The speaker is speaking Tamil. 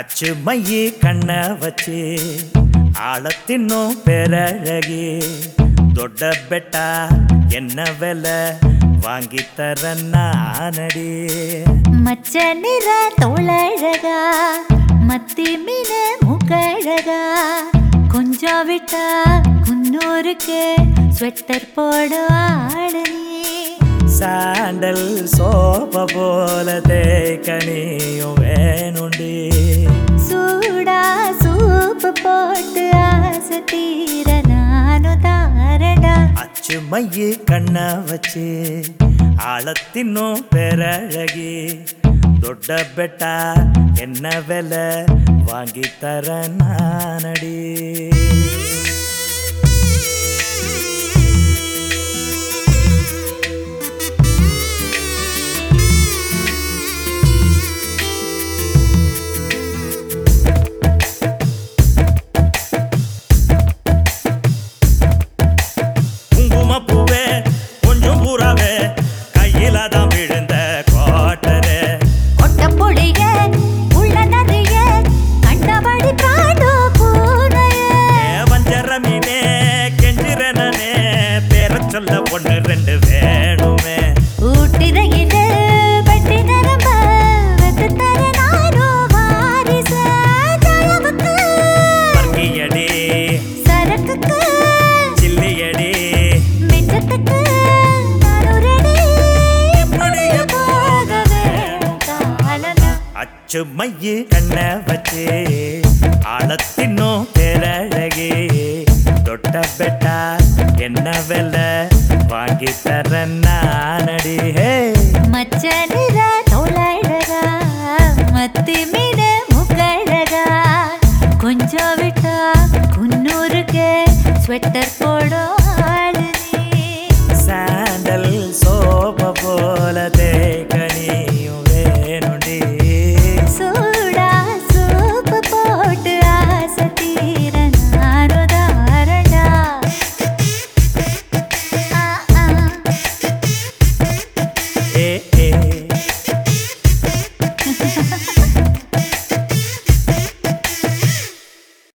அச்சு மையி கண்ண வச்சு ஆழத்தின்னும் பெரழகி தொட்ட பெட்டா என்ன விலை வாங்கி தர நானடி மச்ச நிற தோழழகா மத்தி மீன முக்கழகா கொஞ்சம் விட்டா குன்னூருக்கு ஸ்வெட்டர் போடு ஆடு நீ சாண்டல் சோப போல தேக்கனியும் வேணுண்டி சூடா சூப்பு போட்டு ஆசை தீர நானும் தாரடா அச்சு மையி கண்ண வச்சு ஆழத்தின்னும் பெரழகி தொட்ட பெட்டா என்ன விலை வாங்கி தர நானடி குங்குமப்பூவே கொஞ்சம் பூராவே கையில தான் விழுந்த கோட்டரே கொட்ட பொடிய உள்ள நதிய கண்டபடி காடு பூனைய வஞ்சர மீனே கெஞ்சிரனே பேர சொல்ல ஒண்ணு ரெண்டு வேணுமே ஊட்டிரையில பட்டி நரம்ப வெத்து தர நானோ வாரிச ஜலமுக்கு பர்கியடி சரக்குக்கு சில்லியடி மிச்சத்துக்கு நானூறு அடி இப்படியே போக வேணும் காலனா அச்சு மையி கண்ண வச்சு ஆழத்தின்னும் பேரழகி தொட்ட பெட்டா என்ன விலை வாங்கி தர நானடி ஹே மச்ச நிற தோழழகா மத்தி மீன முக்கழகா கொஞ்சம் விட்டா குன்னூருக்கு ஸ்வெட்டர் போடும்